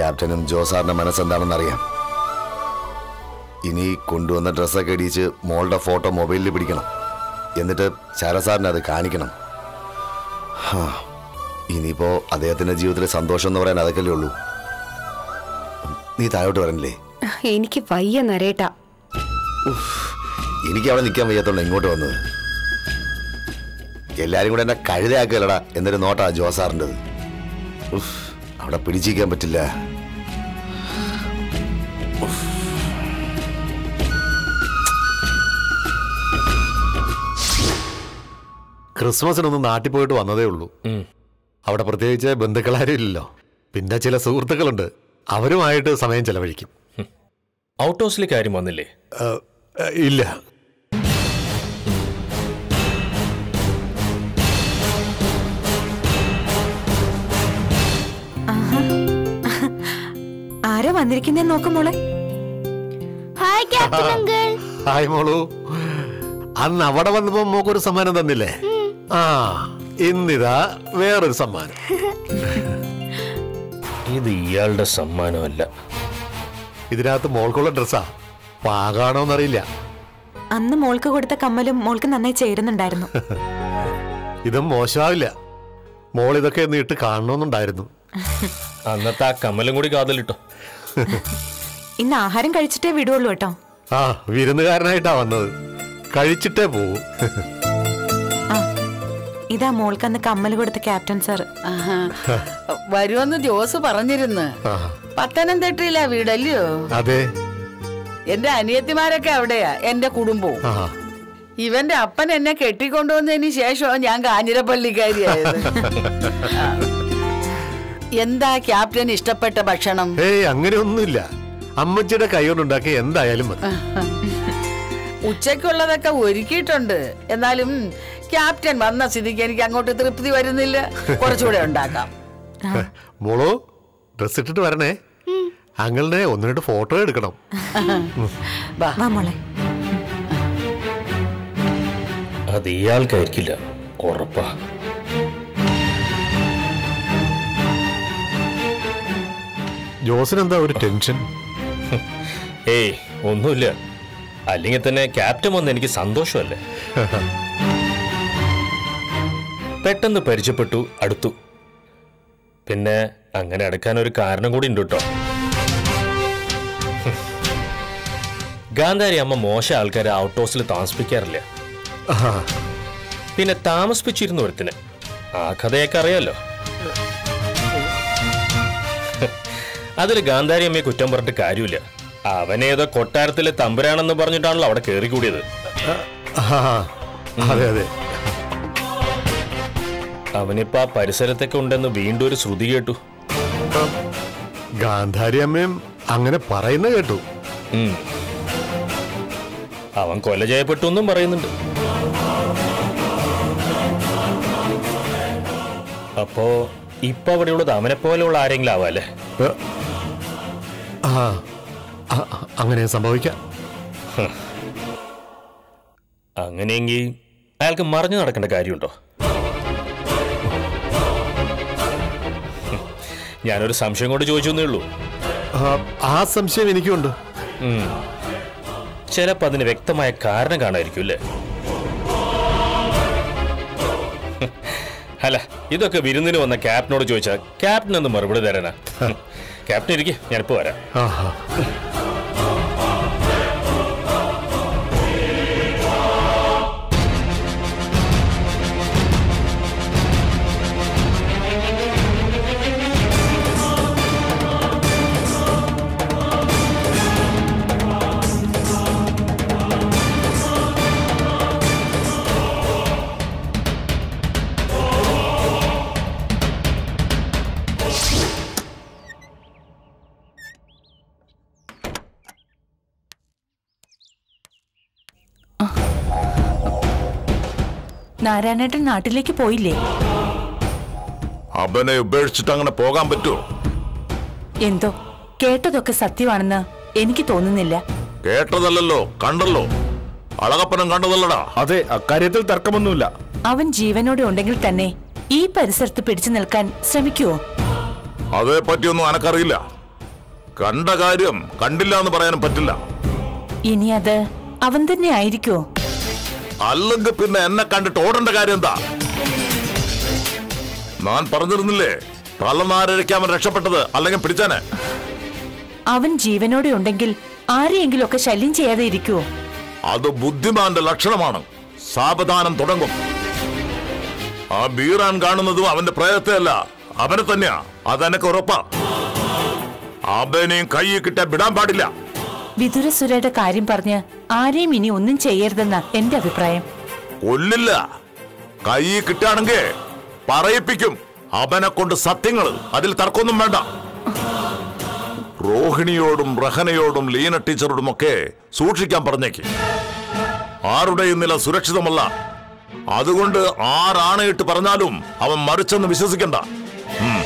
ക്യാപ്റ്റനും ജോസാറിന്റെ മനസ്സെന്താണെന്ന് അറിയാം ഇനി കൊണ്ടുവന്ന ഡ്രസ്സൊക്കെ ഇടിച്ച് മോളുടെ ഫോട്ടോ മൊബൈലിൽ പിടിക്കണം എന്നിട്ട് ശരസാറിന് അത് കാണിക്കണം ഹാ, ഇനിയിപ്പോ അദ്ദേഹത്തിന്റെ ജീവിതത്തിലെ സന്തോഷം എന്ന് പറയാൻ അതൊക്കെയല്ലേ ഉള്ളൂ നീ താഴോട്ട് വരണില്ലേ എനിക്ക് വയ്യ നരേട്ടാ എനിക്ക് അവിടെ നിൽക്കാൻ വയ്യാത്തോണ്ട് ഇങ്ങോട്ട് വന്നത് എല്ലാരും കൂടെ എന്നെ കഴുതയാക്കലടാ എന്നൊരു നോട്ടാ ജോസാറിൻ്റെത് ഉഫ്, അവിടെ പിടിച്ചിരിക്കാൻ പറ്റില്ല ഉഫ്. ക്രിസ്മസിനൊന്ന് നാട്ടിൽ പോയിട്ട് വന്നതേ ഉള്ളൂ അവിടെ പ്രത്യേകിച്ച് ബന്ധുക്കളാരും ഇല്ലല്ലോ പിന്നെ ചില സുഹൃത്തുക്കളുണ്ട് അവരുമായിട്ട് സമയം ചെലവഴിക്കും ഔട്ട് ഹൗസിലേക്ക് ആരും വന്നില്ലേ ഏഹ്, ഏഹ്, ഇല്ല ആരാ വന്നിരിക്കുന്നേ നോക്കും മോളെ ഹായ് ക്യാപ്റ്റൻ അങ്കിൾ ഹായ് മോളു അന്ന് അവിടെ വന്നപ്പോ മോക്കൊരു സമ്മാനം തന്നില്ലേ ആ ഇന്നിതാ വേറൊരു സമ്മാനം ഇത് ഇയാളുടെ സമ്മാനമല്ല ഇതിനകത്ത് മോൾക്കുള്ള ഡ്രസ്സാ പാകാണോന്നറിയില്ല അന്ന് മോൾക്ക് കൊടുത്ത കമ്മലും മോൾക്ക് നന്നായി ചേരുന്നുണ്ടായിരുന്നു ഇതും മോശമാവില്ല മോൾ ഇതൊക്കെ ഒന്ന് ഇട്ട് കാണണമെന്നുണ്ടായിരുന്നു അന്നത്തെ ആ കമ്മലും കൂടി കാതലിട്ടോ ഇന്ന് ആഹാരം കഴിച്ചിട്ടേ വിടുള്ളൂ കേട്ടോ ആ വിരുന്നുകാരനായിട്ടാ വന്നത് കഴിച്ചിട്ടേ പോവും ആ ഇതാ മോൾക്ക് അന്ന് കമ്മൽ കൊടുത്ത ക്യാപ്റ്റൻ സാർ ആഹാ. വരുമെന്ന് ജോസ് പറഞ്ഞിരുന്നു ആ, പത്തനംതിട്ടയിലാ വീടല്ലയോ അതെ എന്റെ അനിയത്തിമാരൊക്കെ അവിടെയാ എന്റെ കുടുംബവും ആ ഇവന്റെ അപ്പൻ എന്നെ കെട്ടിക്കൊണ്ടുവന്നതിന് ശേഷമാണ് ഞാൻ കാഞ്ഞിരപ്പള്ളിക്കാരിയായത് ആ. എന്താ ക്യാപ്റ്റൻ ഇഷ്ടപ്പെട്ട ഭക്ഷണം ഏയ് അങ്ങനെയൊന്നുമില്ല അമ്മച്ചിയുടെ കൈ കൊണ്ടുണ്ടാക്കി എന്തായാലും മതി ഉച്ചയ്ക്കുള്ളതൊക്കെ ഒരുക്കിയിട്ടുണ്ട് എന്നാലും ക്യാപ്റ്റൻ വന്ന സ്ഥിതിക്ക് എനിക്ക് അങ്ങോട്ട് തൃപ്തി വരുന്നില്ല കുറച്ചുകൂടെ ഉണ്ടാക്കാം മോളോ ഡ്രസ് ഇട്ടിട്ട് വരണേ അങ്ങളുടെ ഒന്ന് രണ്ട് ഫോട്ടോ എടുക്കണം വാ വാ മോളെ അത് ഇയാൾക്കായിരിക്കില്ല ഉറപ്പാ ജോസിനെന്താ ഒരു ടെൻഷൻ ഏയ് ഒന്നുമില്ല അല്ലെങ്കിൽ തന്നെ ക്യാപ്റ്റൻ വന്ന് എനിക്ക് സന്തോഷമല്ലേ പെട്ടെന്ന് പരിചയപ്പെട്ടു അടുത്തു പിന്നെ അങ്ങനെ അടുക്കാൻ ഒരു കാരണം കൂടി ഉണ്ട് കേട്ടോ ഗാന്ധാരി അമ്മ മോശം ആൾക്കാരെ ഔട്ട് ഹൗസിൽ താമസിപ്പിക്കാറില്ല ആ, പിന്നെ താമസിപ്പിച്ചിരുന്നു ഒരുത്തിന് ആ കഥയൊക്കെ അറിയാലോ അതിൽ ഗാന്ധാരി അമ്മയെ കുറ്റം പറഞ്ഞിട്ട് കാര്യമില്ല അവനേതോ കൊട്ടാരത്തിലെ തമ്പുരാണെന്ന് പറഞ്ഞിട്ടാണല്ലോ അവിടെ കയറി കൂടിയത് ആ, അതെ അതെ അവനിപ്പോ ആ പരിസരത്തൊക്കെ ഉണ്ടെന്ന് വീണ്ടും ഒരു ശ്രുതി കേട്ടു ഗാന്ധാരി അമ്മയും അങ്ങനെ പറയുന്ന കേട്ടു ഉം. അവൻ കൊല ചെയ്യപ്പെട്ടു എന്നും പറയുന്നുണ്ട് അപ്പോ ഇപ്പൊ അവിടെയുള്ളത് അവനെ പോലെയുള്ള ആരെങ്കിലും ആവാല്ലേ ഏ, ആ ആ, അങ്ങനെ സംഭവിക്കാം അങ്ങനെയെങ്കിൽ അയാൾക്ക് മറിഞ്ഞു നടക്കേണ്ട കാര്യമുണ്ടോ ഹും. ഞാനൊരു സംശയം കൊണ്ട് ചോദിച്ചെന്നേ ഉള്ളൂ ആ, ആ സംശയം എനിക്കുണ്ട് ഉം. ചിലപ്പോ അതിന് വ്യക്തമായ കാരണം കാണായിരിക്കും അല്ലേ ഹും. അല്ല ഇതൊക്കെ വിരുന്നിന് വന്ന ക്യാപ്റ്റനോട് ചോദിച്ചാൽ ക്യാപ്റ്റൻ ഒന്ന് മറുപടി തരാനാ ഹും. ക്യാപ്റ്റൻ ഇരിക്കെ ഞാനിപ്പോ വരാം ആ നാരായണേട്ടൻ നാട്ടിലേക്ക് പോയില്ലേ അവനെ ഉപേക്ഷിച്ചിട്ട് അങ്ങനെ പോകാൻ പറ്റുമോ എന്തോ കേട്ടതൊക്കെ സത്യമാണെന്ന് എനിക്ക് തോന്നുന്നില്ല കേട്ടതല്ലല്ലോ കണ്ടല്ലോ അളകപ്പനം കണ്ടതല്ലടാ അതെ അക്കാര്യത്തിൽ തർക്കമൊന്നുമില്ല അവൻ ജീവനോടെ ഉണ്ടെങ്കിൽ തന്നെ ഈ പരിസരത്ത് പിടിച്ചു നിൽക്കാൻ ശ്രമിക്കുവോ അതേ പറ്റിയൊന്നും എനക്കറിയില്ല കണ്ട കാര്യം കണ്ടില്ല എന്ന് പറയാനും പറ്റില്ല ഇനി അത് അവൻ തന്നെ ആയിരിക്കോ അല്ലെങ്കിൽ പിന്നെ എന്നെ കണ്ടിട്ട് ഓടേണ്ട കാര്യം എന്താ ഞാൻ പറഞ്ഞിരുന്നില്ലേ തലനാരഴിക്കാൻ അവൻ രക്ഷപ്പെട്ടത് അല്ലെങ്കിൽ പിടിച്ചാനെ അവൻ ജീവനോടെ ഉണ്ടെങ്കിൽ ആരെയെങ്കിലും ഒക്കെ ശല്യം ചെയ്യാതെ ഇരിക്കുവോ അത് ബുദ്ധിമാന്റെ ലക്ഷണമാണ് സാവധാനം തുടങ്ങും ആ ബീറാൻ കാണുന്നതും അവന്റെ പ്രയത്തെ അല്ല അവനെ തന്നെയാ അതെനക്ക് ഉറപ്പാ അവനെയും കൈ കിട്ടാൻ വിടാൻ പാടില്ല വിതുരസുരയുടെ കാര്യം പറഞ്ഞ് ആരെയും ഇനി ഒന്നും ചെയ്യരുതെന്ന എന്റെ അഭിപ്രായം കൊല്ലില്ല കൈ കിട്ടാണെങ്കിൽ പറയിപ്പിക്കും അവനെ കൊണ്ട് സത്യങ്ങൾ അതിൽ തർക്കമൊന്നും വേണ്ട റോഹിണിയോടും റഹനയോടും ലീന ടീച്ചറോടും ഒക്കെ സൂക്ഷിക്കാൻ പറഞ്ഞേക്ക് ആരുടെയും നില സുരക്ഷിതമല്ല അതുകൊണ്ട് ആറാണയിട്ട് പറഞ്ഞാലും അവൻ മറിച്ചെന്ന് വിശ്വസിക്കണ്ട ഉം.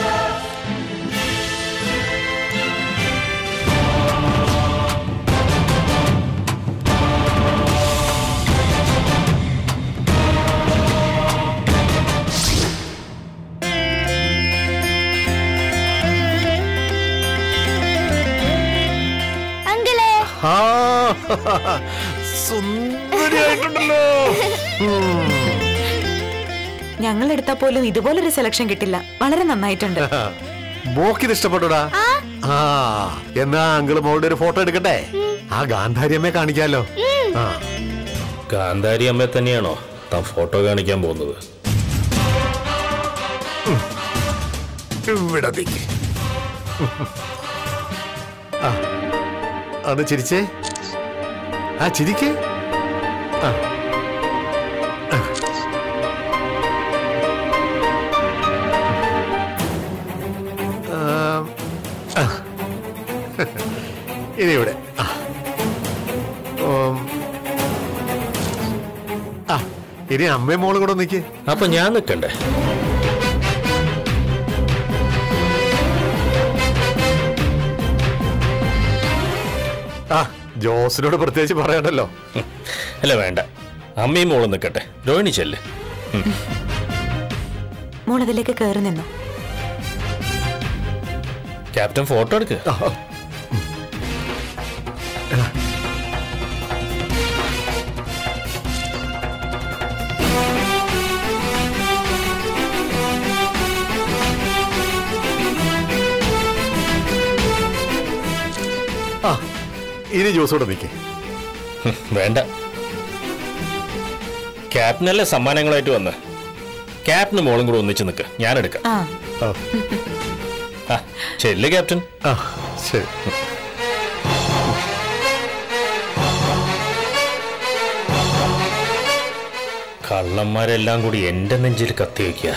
അങ്കിളെ ആ, സുന്ദരിയായിട്ടുണ്ടല്ലോ ഞങ്ങൾ എടുത്താൽ പോലും ഇതുപോലൊരു സെലക്ഷൻ കിട്ടില്ല വളരെ നന്നായിട്ടുണ്ട് മോക്കിത് ഇഷ്ടപ്പെട്ടുടാ ആ എന്നാ അങ്കിള് മോളുടെ ഒരു ഫോട്ടോ എടുക്കട്ടെ ആ ഗാന്ധാരിയമ്മയെ കാണിക്കാലോ ആ ഗാന്ധാരി അമ്മയെ തന്നെയാണോ താൻ ഫോട്ടോ കാണിക്കാൻ പോകുന്നത് ഇവിടെ നിക്ക്. ആ, അത് ചിരിച്ചേ ആ ചിരിക്കേ ആ. ആ. ആ, ആ. ഇനി ഇവിടെ ആ. ഉം. ആ ഇനി അമ്മയും മോളും കൂടെ നിൽക്കേ അപ്പൊ ഞാൻ നിൽക്കണ്ടേ ആ ജോസിനോട് പ്രത്യേകിച്ച് പറയണ്ടല്ലോ അല്ല വേണ്ട അമ്മയും മോളും നിൽക്കട്ടെ രോഹിണി ചെല്ല് മോൾ അതിലേക്ക് കയറി നിന്നു ക്യാപ്റ്റൻ ഫോട്ടോ എടുക്ക് ആ ഇനി ജോസോടെ നിൽക്കേ ഹും, വേണ്ട ക്യാപ്റ്റനല്ലേ സമ്മാനങ്ങളായിട്ട് വന്ന് ക്യാപ്റ്റന് മോളും കൂടെ ഒന്നിച്ച് നിൽക്ക് ഞാൻ എടുക്കാം ആ ആ ആ ചെല്ല് ക്യാപ്റ്റൻ ആ ശരി കള്ളന്മാരെല്ലാം കൂടി എന്റെ നെഞ്ചിൽ കത്തി വയ്ക്കുക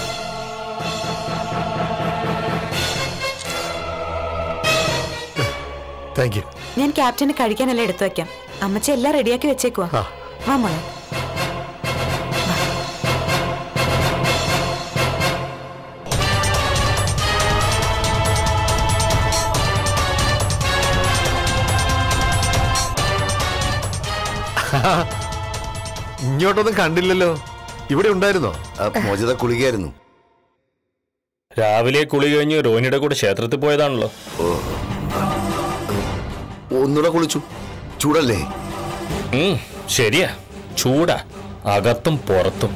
താങ്ക് യു ഞാൻ ക്യാപ്റ്റന് കഴിക്കാനെല്ലാം എടുത്തു വെക്കാം അമ്മച്ചി എല്ലാം റെഡിയാക്കി വെച്ചേക്കുവാ ആ. വാ മോളെ ഇങ്ങോട്ടൊന്നും കണ്ടില്ലല്ലോ ഇവിടെ ഉണ്ടായിരുന്നോ ആ, മോചിത കുളികയായിരുന്നു രാവിലെ കുളി കഴിഞ്ഞ് രോഹിണിയുടെ കൂടെ ക്ഷേത്രത്തിൽ പോയതാണല്ലോ ഒന്നുകൂടെ കുളിച്ചു ചൂടല്ലേ ഉം, ശരിയാ ചൂടാ അകത്തും പുറത്തും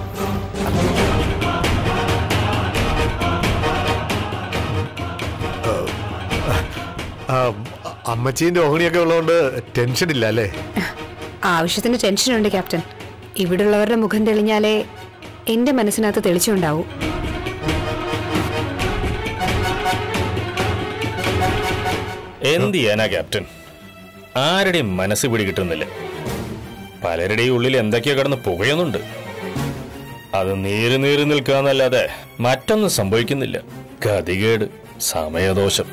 ആ, അമ്മച്ചീന്റെ ഓഹണിയൊക്കെ ഉള്ളതുകൊണ്ട് ടെൻഷൻ ഇല്ല അല്ലേ ആവശ്യത്തിന് ടെൻഷനുണ്ട് ക്യാപ്റ്റൻ ഇവിടുള്ളവരുടെ മുഖം തെളിഞ്ഞാലേ എന്റെ മനസ്സിനകത്ത് തെളിച്ചുണ്ടാവൂ എന്ത് ചെയ്യാനാ ക്യാപ്റ്റൻ ആരുടെയും മനസ്സ് പിടികിട്ടുന്നില്ല പലരുടെയും ഉള്ളിൽ എന്തൊക്കെയോ കിടന്ന് പുകയുന്നുണ്ട് അത് നീറി നീറി നിൽക്കാന്നല്ലാതെ മറ്റൊന്നും സംഭവിക്കുന്നില്ല ഗതികേട് സമയദോഷം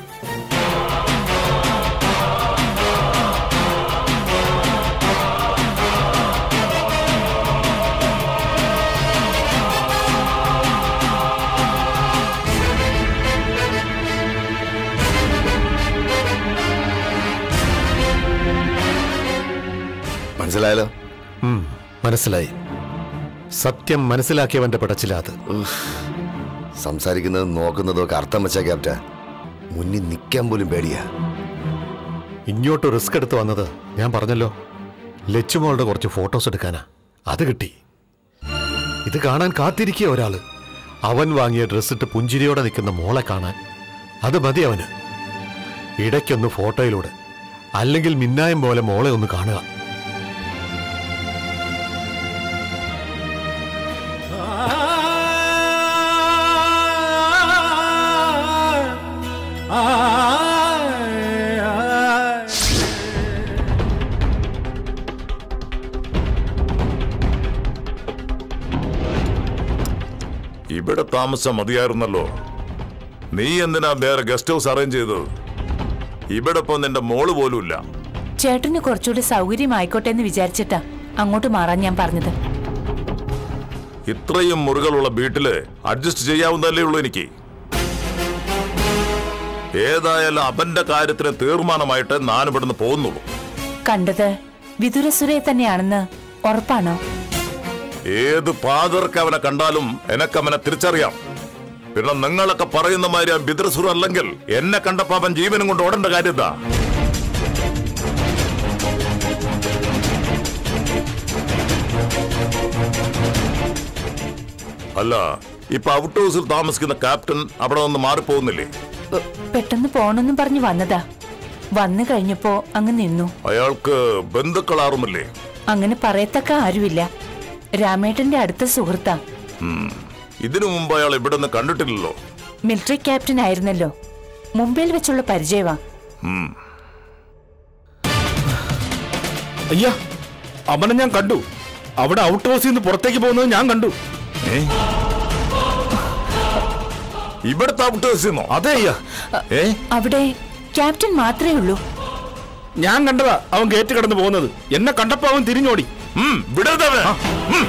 മനസ്സിലായല്ലോ ഉം, മനസ്സിലായി സത്യം മനസ്സിലാക്കിയവന്റെ പിടച്ചില്ല അത് സംസാരിക്കുന്നതും നോക്കുന്നതും ഒക്കെ അർത്ഥം വെച്ച ക്യാപ്റ്റൻ മുന്നിൽ നിൽക്കാൻ പോലും പേടിയാ ഇങ്ങോട്ട് റിസ്ക് എടുത്ത് വന്നത് ഞാൻ പറഞ്ഞല്ലോ ലച്ചുമോളുടെ കുറച്ച് ഫോട്ടോസ് എടുക്കാനാ അത് കിട്ടി ഇത് കാണാൻ കാത്തിരിക്കുക ഒരാള് അവൻ വാങ്ങിയ ഡ്രസ് ഇട്ട് പുഞ്ചിരിയോടെ നിൽക്കുന്ന മോളെ കാണാൻ അത് മതി അവന് ഇടയ്ക്കൊന്ന് ഫോട്ടോയിലൂടെ അല്ലെങ്കിൽ മിന്നായം പോലെ മോളെ ഒന്ന് കാണുക ഇവിടെ താമസം മതിയായിരുന്നല്ലോ നീ എന്തിനാ വേറെ ഗസ്റ്റ് ഹൗസ് അറേഞ്ച് ചെയ്തത് ഇവിടെ ഇപ്പൊ നിന്റെ മോള് പോലുമില്ല ചേട്ടന് കുറച്ചുകൂടി സൗകര്യമായിക്കോട്ടെ എന്ന് വിചാരിച്ചിട്ടാ അങ്ങോട്ട് മാറാൻ ഞാൻ പറഞ്ഞത് ഇത്രയും മുറികളുള്ള വീട്ടില് അഡ്ജസ്റ്റ് ചെയ്യാവുന്നതല്ലേ ഉള്ളൂ എനിക്ക് ഏതായാലും അവന്റെ കാര്യത്തിന് തീർമാനമായിട്ട് ഞാൻ ഇവിടുന്ന് പോകുന്നുള്ളൂ കണ്ടത് വിതുരസുരയെ തന്നെയാണെന്ന് ഉറപ്പാണോ ഏത് പാതർക്ക് അവനെ കണ്ടാലും എനക്ക് അവനെ തിരിച്ചറിയാം പിന്നെ നിങ്ങളൊക്കെ പറയുന്ന മാതിരി ആ ബിദ്രസുർ അല്ലെങ്കിൽ എന്നെ കണ്ടപ്പോ അവൻ ജീവനും കൊണ്ട് ഓടേണ്ട കാര്യത്താ അല്ല ഇപ്പൊ ഔട്ട് ഹൗസിൽ താമസിക്കുന്ന ക്യാപ്റ്റൻ അവിടെ നിന്ന് മാറിപ്പോകുന്നില്ലേ പെ- പെട്ടെന്ന് പോണെന്നും പറഞ്ഞു വന്നതാ വന്നു കഴിഞ്ഞപ്പോ അങ്ങ് നിന്നു അയാൾക്ക് ബന്ധുക്കളാറുമില്ലേ അങ്ങനെ പറയത്തക്ക ആരുമില്ല രാമേട്ടന്റെ അടുത്ത സുഹൃത്താ ഇതിനു മുമ്പ് അയാൾ ഇവിടെ നിന്ന് കണ്ടിട്ടില്ലല്ലോ മിലിറ്ററി ക്യാപ്റ്റൻ ആയിരുന്നല്ലോ മുംബൈയിൽ വെച്ചുള്ള പരിചയവാ അയ്യാ അവനെ ഞാൻ കണ്ടു അവിടെ ഔട്ട് ഹൗസിൽ നിന്ന് പുറത്തേക്ക് പോകുന്നത് ഞാൻ കണ്ടു ഇവിടുത്തെ ഔട്ട് ഹൗസിന്നോ അതെ അയ്യാ ഏ അവിടെ ക്യാപ്റ്റൻ മാത്രമേ ഉള്ളൂ ഞാൻ കണ്ടതാ അവൻ ഗേറ്റ് കടന്ന് പോകുന്നത് എന്നെ കണ്ടപ്പോ അവൻ തിരിഞ്ഞോടി ഉം, വിടരുത് അവനെ. ഉം.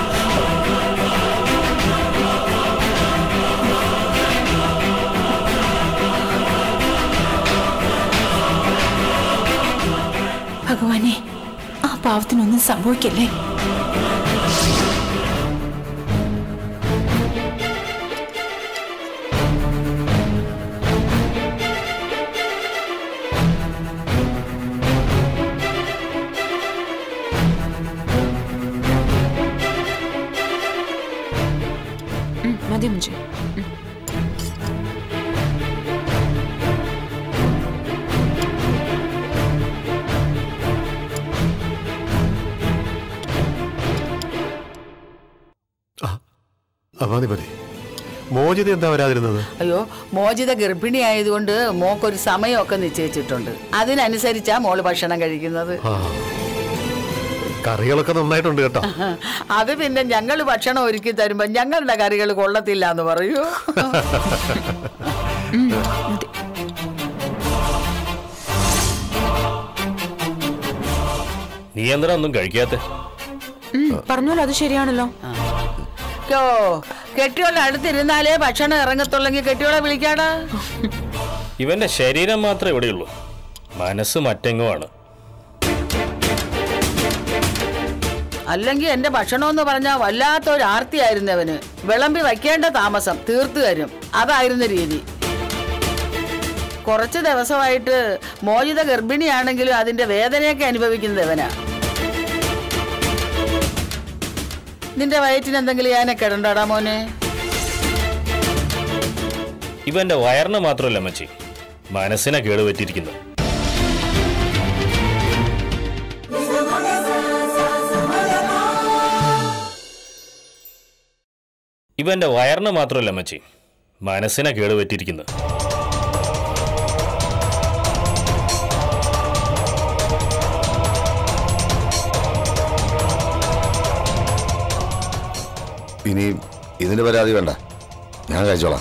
ഭഗവാനെ ആ പാവത്തിനൊന്നും സംഭവിക്കല്ലേ ഉം, മതി മുജെ ആ, മതി മതി മോചിത എന്താ വരാതിരുന്നത് അയ്യോ മോചിത ഗർഭിണി ആയതുകൊണ്ട് മോക്കൊരു സമയമൊക്കെ നിശ്ചയിച്ചിട്ടുണ്ട് അതിനനുസരിച്ചാ മോള് ഭക്ഷണം കഴിക്കുന്നത് ആ കറികളൊക്കെ നന്നായിട്ടുണ്ട് കേട്ടോ അത് പിന്നെ ഞങ്ങൾ ഭക്ഷണം ഒരുക്കി തരുമ്പോ ഞങ്ങളുടെ കറികൾ കൊള്ളത്തില്ല എന്ന് പറയൂ നീ എന്തിനാ ഒന്നും കഴിക്കാത്ത ഉം, പറഞ്ഞോളൂ അത് ശരിയാണല്ലോ യോ കെട്ടിയോളെ അടുത്തിരുന്നാലേ ഭക്ഷണം ഇറങ്ങത്തുള്ളെങ്കിൽ കെട്ടിയോളെ വിളിക്കാടാ ഇവന്റെ ശരീരം മാത്രമേ ഇവിടെയുള്ളൂ മനസ്സ് മറ്റെങ്ങോ ആണ് അല്ലെങ്കിൽ എന്റെ ഭക്ഷണം എന്ന് പറഞ്ഞാൽ വല്ലാത്ത ഒരു ആർത്തിയായിരുന്നു അവന് വിളമ്പി വയ്ക്കേണ്ട താമസം തീർത്തു തരും അതായിരുന്നു രീതി കുറച്ച് ദിവസമായിട്ട് മോചിത ഗർഭിണിയാണെങ്കിലും അതിന്റെ വേദനയൊക്കെ അനുഭവിക്കുന്നത് അവനാ നിന്റെ വയറ്റിന് എന്തെങ്കിലും ഞാനൊക്കെ ഇടണ്ടാടാ മോനെ ഇവന്റെ വയറിന് മാത്രമല്ല മച്ചി മനസ്സിനെ കേടുപറ്റിയിരിക്കുന്നു ഇവന്റെ വയറിന് മാത്രമല്ല മച്ചി മനസ്സിനെ കേടുപറ്റിയിരിക്കുന്നു ഇനി ഇതിന് പരാതി വേണ്ട ഞാൻ കഴിച്ചോളാം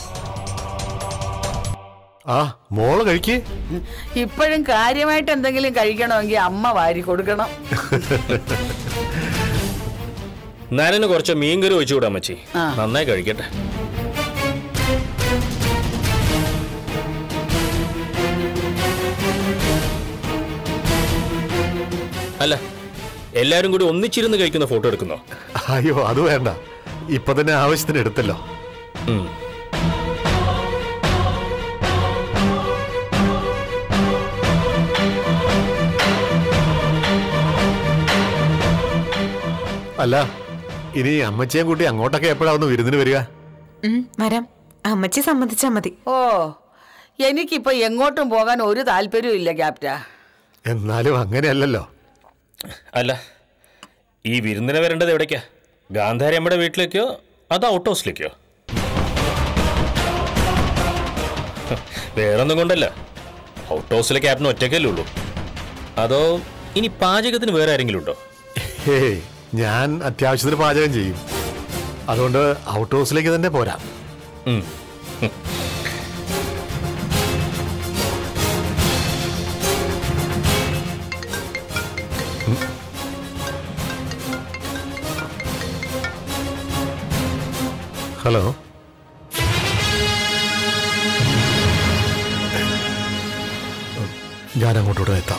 ആ മോള് കഴിക്കേ ഇപ്പോഴും കാര്യമായിട്ട് എന്തെങ്കിലും കഴിക്കണമെങ്കിൽ അമ്മ വാരി കൊടുക്കണം നനന് കുറച്ച് മീൻകറി ഒഴിച്ചു വിടാം മച്ചി ആ. നന്നായി കഴിക്കട്ടെ അല്ല എല്ലാരും കൂടി ഒന്നിച്ചിരുന്ന് കഴിക്കുന്ന ഫോട്ടോ എടുക്കുന്നോ അയ്യോ അത് വേണ്ട ഇപ്പൊ തന്നെ ആവശ്യത്തിന് എടുത്തല്ലോ ഉം. അല്ല ഇനി അമ്മച്ചിയും കൂട്ടി അങ്ങോട്ടൊക്കെ എപ്പോഴാ ഒന്ന് വിരുന്നിന് വരിക ഉം, വരാം അമ്മച്ചി സമ്മതിച്ചാ മതി ഓ എനിക്കിപ്പോ എങ്ങോട്ടും പോകാൻ ഒരു താല്പര്യവും ഇല്ല ക്യാപ്റ്റ എന്നാലും അങ്ങനെയല്ലല്ലോ അല്ല ഈ വിരുന്നിന് വരേണ്ടത് എവിടേക്കാ ഗാന്ധാരി അമ്മയുടെ വീട്ടിലേക്കോ അതോ ഔട്ട് ഹൗസിലേക്കോ വേറൊന്നും കൊണ്ടല്ല ഔട്ട് ഹൗസിലെ ക്യാപ്റ്റൻ ഒറ്റയ്ക്കല്ലേ ഉള്ളൂ അതോ ഇനി പാചകത്തിന് വേറെ ആരെങ്കിലും ഉണ്ടോ ഹേയ് ഞാൻ അത്യാവശ്യത്തിന് പാചകം ചെയ്യും അതുകൊണ്ട് ഔട്ട് ഹൗസിലേക്ക് തന്നെ പോരാം ഉം. ഹലോ ഞാൻ അങ്ങോട്ടൂടെ എത്താം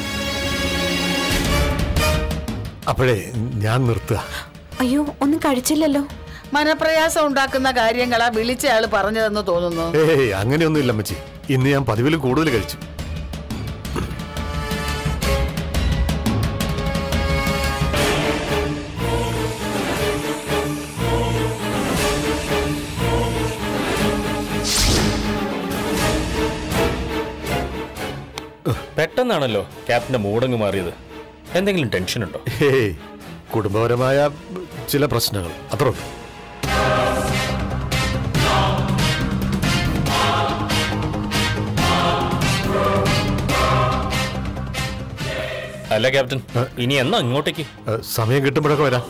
അപ്പോഴേ ഞാൻ നിർത്തുക അയ്യോ ഒന്നും കഴിച്ചില്ലല്ലോ മനപ്രയാസം ഉണ്ടാക്കുന്ന കാര്യങ്ങളാ വിളിച്ചയാള് പറഞ്ഞതെന്ന് തോന്നുന്നു ഏയ് അങ്ങനെയൊന്നും ഇല്ല അമ്മച്ചി ഇന്ന് ഞാൻ പതിവിലും കൂടുതൽ കഴിച്ചു പെട്ടെന്നാണല്ലോ ക്യാപ്റ്റന്റെ മൂടങ്ങ് മാറിയത് എന്തെങ്കിലും ടെൻഷൻ ഉണ്ടോ ഹേയ് കുടുംബപരമായ ചില പ്രശ്നങ്ങൾ അത്ര ഉള്ളൂ അല്ല ക്യാപ്റ്റൻ ഇനി എന്നാ ഇങ്ങോട്ടേക്ക് ഏ, സമയം കിട്ടുമ്പോഴൊക്കെ വരാം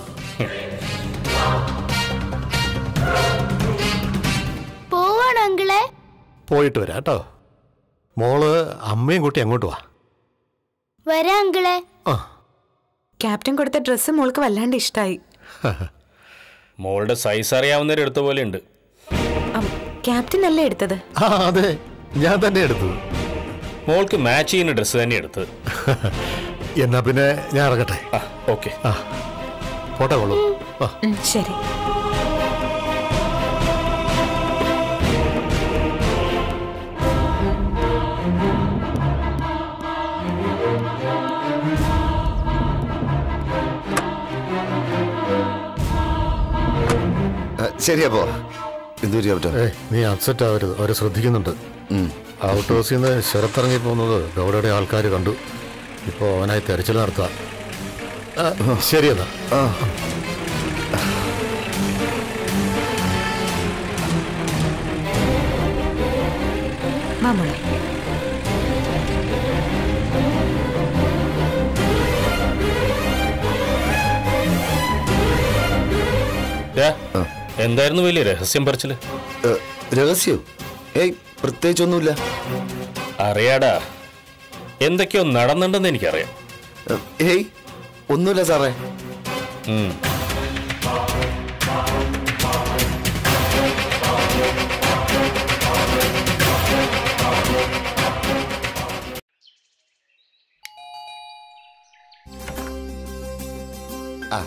പോവാണോ അങ്കിളെ പോയിട്ട് വരാം കേട്ടോ മോള് അമ്മയും കൂട്ടി അങ്ങോട്ട് വാ വരാ അങ്കിളെ ആ ക്യാപ്റ്റൻ കൊടുത്ത ഡ്രസ്സ് മോൾക്ക് വല്ലാണ്ട് ഇഷ്ടായി മോളുടെ സൈസ് അറിയാവുന്നവരെ എടുത്ത പോലെ ഉണ്ട് അം, ക്യാപ്റ്റൻ അല്ലേ എടുത്തത് ആ അതെ ഞാൻ തന്നെ എടുത്തത് മോൾക്ക് മാച്ച് ചെയ്യുന്ന ഡ്രസ്സ് തന്നെ എടുത്തത് എന്നാ പിന്നെ ഞാൻ ഇറങ്ങട്ടെ ആ ഓക്കെ ആ പോട്ടെ കൊള്ളു ആ ഉം, ശരി ആ, ശരി അപ്പോ എന്തു പറ്റി ക്യാപ്റ്റൻ ഏ നീ അപ്സെറ്റ് ആവരുത് അവരെ ശ്രദ്ധിക്കുന്നുണ്ട് ഔട്ട് ഹൗസിൽ നിന്ന് ശരത്തിറങ്ങി പോകുന്നത് ഗൗഡയുടെ ആൾക്കാർ കണ്ടു ഇപ്പോൾ അവനായി തെരച്ചിൽ നടത്തുക ആ, ശരി എന്നാ ആ വാ മോളെ ദാ, എന്തായിരുന്നു വലിയ രഹസ്യം പറിച്ചില് ഏ, രഹസ്യോ ഏയ് പ്രത്യേകിച്ചൊന്നുമില്ല അറിയാടാ എന്തൊക്കെയോ നടന്നിട്ടുണ്ടെന്ന് എനിക്കറിയാം ഏ, ഏയ് ഒന്നുമില്ല സാറേ ഉം. ആ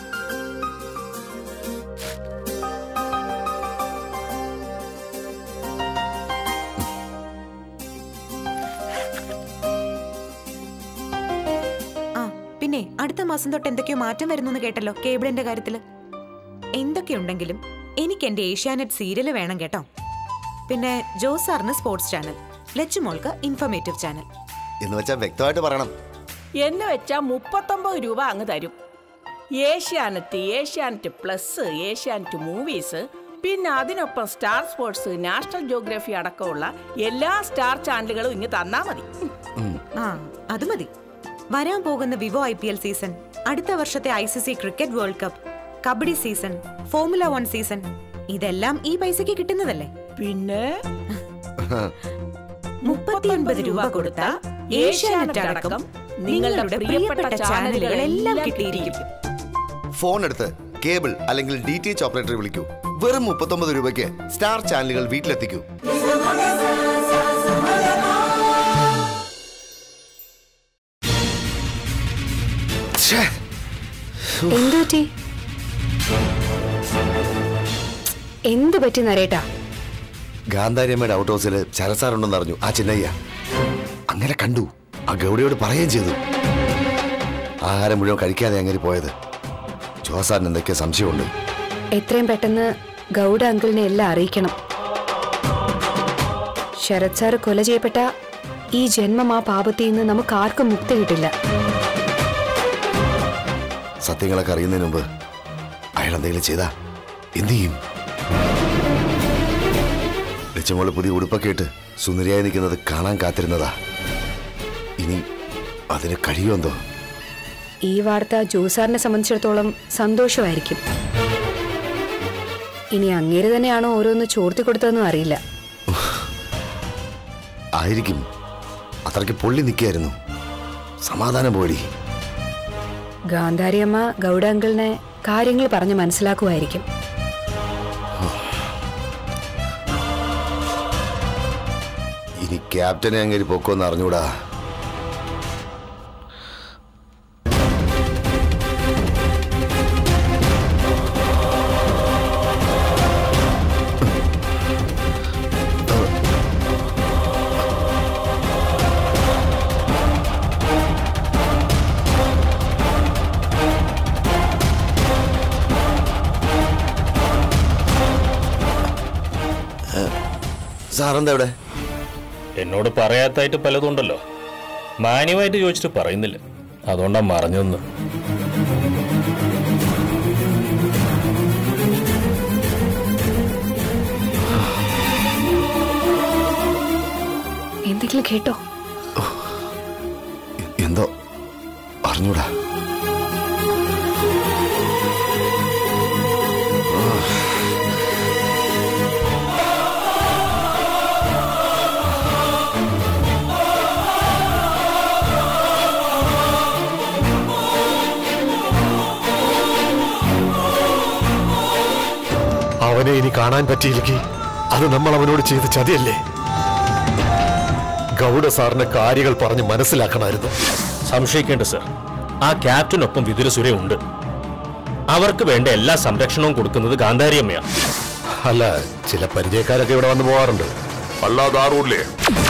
ആ പിന്നെ അടുത്ത മാസം തൊട്ട് എന്തൊക്കെയോ മാറ്റം വരുന്നു കേട്ടല്ലോ കേബിളിന്റെ കാര്യത്തില് എന്തൊക്കെയുണ്ടെങ്കിലും എനിക്ക് എന്റെ ഏഷ്യാനെറ്റ് സീരിയല് വേണം കേട്ടോ പിന്നെ ജോസ് സാറിന് സ്പോർട്സ് ചാനൽ ലച്ചുമോൾക്ക് ഇൻഫർമേറ്റീവ് ചാനൽ എന്ന് വെച്ചാൽ വ്യക്തമായിട്ട് പറയണം എന്ന് വെച്ചാൽ മുപ്പത്തൊമ്പത് രൂപ അങ്ങ് തരും ഏഷ്യാനെറ്റ് ഏഷ്യാനെറ്റ് പ്ലസ് ഏഷ്യാനെറ്റ് മൂവീസ് പിന്നെ അതിനൊപ്പം സ്റ്റാർ സ്പോർട്സ് നാഷണൽ ജോഗ്രഫി അടക്കമുള്ള എല്ലാ സ്റ്റാർ ചാനലുകളും ഇങ്ങ് തന്നാ മതി ആ അത് മതി വരാൻ പോകുന്ന Vivo I P L season അടുത്ത വർഷത്തെ I C C cricket world cup kabaddi season formula one season ഇതെല്ലാം ഈ പൈസക്ക് കിട്ടുന്നതല്ലേ പിന്നെ മുപ്പത്തിയൊൻപത് രൂപ കൊടുത്ത ഏഷ്യാനെറ്റ് അടക്കം നിങ്ങളുടെ പ്രിയപ്പെട്ട ചാനലുകളെല്ലാം കിട്ടിയിരിക്കും ഫോൺ എടുത്ത് കേബിൾ അല്ലെങ്കിൽ ഡി ടി എച്ച് ഓപ്പറേറ്ററെ വിളിക്കൂ വെറും മുപ്പത്തൊമ്പത് രൂപയ്ക്ക് സ്റ്റാർ ചാനലുകൾ വീട്ടിലെത്തിക്കൂ ഛേ, എന്തു പറ്റി എന്തു പറ്റി നരേട്ടാ ഗാന്ധാരിയമ്മയുടെ ഔട്ട് ഹൗസിൽ ചരസാറുണ്ടെന്ന് അറിഞ്ഞു ആ ചിന്നയ്യ അങ്ങനെ കണ്ടു ആ ഗൗഡിയോട് പറയുകയും ചെയ്തു ആഹാരം മുഴുവൻ കഴിക്കാതെ അങ്ങനെ പോയത് ജോസാറിന് എന്തൊക്കെ സംശയമുണ്ട് എത്രയും പെട്ടെന്ന് ഗൗഡ അങ്കിളിനെ എല്ലാം അറിയിക്കണം ശരത് സാറ് കൊല ചെയ്യപ്പെട്ട ഈ ജന്മം ആ പാപത്തിൽ നിന്ന് നമുക്ക് ആർക്കും മുക്തി കിട്ടില്ല സത്യങ്ങളൊക്കെ അറിയുന്നതിന് മുമ്പ് അയാൾ എന്തെങ്കിലും ചെയ്താ എന്തു ചെയ്യും ലക്ഷ്യമോള് പുതിയ ഉടുപ്പൊക്കെ ഇട്ട് സുന്ദരിയായി നിൽക്കുന്നത് കാണാൻ കാത്തിരുന്നതാ ഇനി അതിന് കഴിയുമെന്തോ ഈ വാർത്ത ജോസാറിനെ സംബന്ധിച്ചിടത്തോളം സന്തോഷമായിരിക്കും ഇനി അങ്ങേര് തന്നെയാണോ ഓരോന്ന് ചോർത്തി കൊടുത്തതെന്നും അറിയില്ല ആയിരിക്കും അത്രയ്ക്ക് പൊള്ളി നിൽക്കുകയായിരുന്നു സമാധാനം പോയി ഗാന്ധാരിയമ്മ ഗൗഡ അങ്കിളിനെ കാര്യങ്ങൾ പറഞ്ഞ് മനസ്സിലാക്കുമായിരിക്കും ഇനി ക്യാപ്റ്റനെ അങ്ങനെ പൊക്കോന്ന് അറിഞ്ഞൂടാ സാറെന്താ ഇവിടെ എന്നോട് പറയാത്തായിട്ട് പലതുണ്ടല്ലോ മാന്യമായിട്ട് ചോദിച്ചിട്ട് പറയുന്നില്ല അതുകൊണ്ടാ മറഞ്ഞൊന്ന് എന്തെങ്കിലും കേട്ടോ എന്തോ അറിഞ്ഞൂടാ അവനെ ഇനി കാണാൻ പറ്റിയില്ലെങ്കിൽ അത് നമ്മൾ അവനോട് ചെയ്ത ചതിയല്ലേ ഗൗഡ സാറിന് കാര്യങ്ങൾ പറഞ്ഞ് മനസ്സിലാക്കണമായിരുന്നു സംശയിക്കേണ്ട സർ ആ ക്യാപ്റ്റനൊപ്പം വിതുരസുര ഉണ്ട് അവർക്ക് വേണ്ട എല്ലാ സംരക്ഷണവും കൊടുക്കുന്നത് ഗാന്ധാരിയമ്മയാണ് അല്ല ചില പരിചയക്കാരൊക്കെ ഇവിടെ വന്നു പോവാറുണ്ട് അല്ലാതാറൂല്ലേ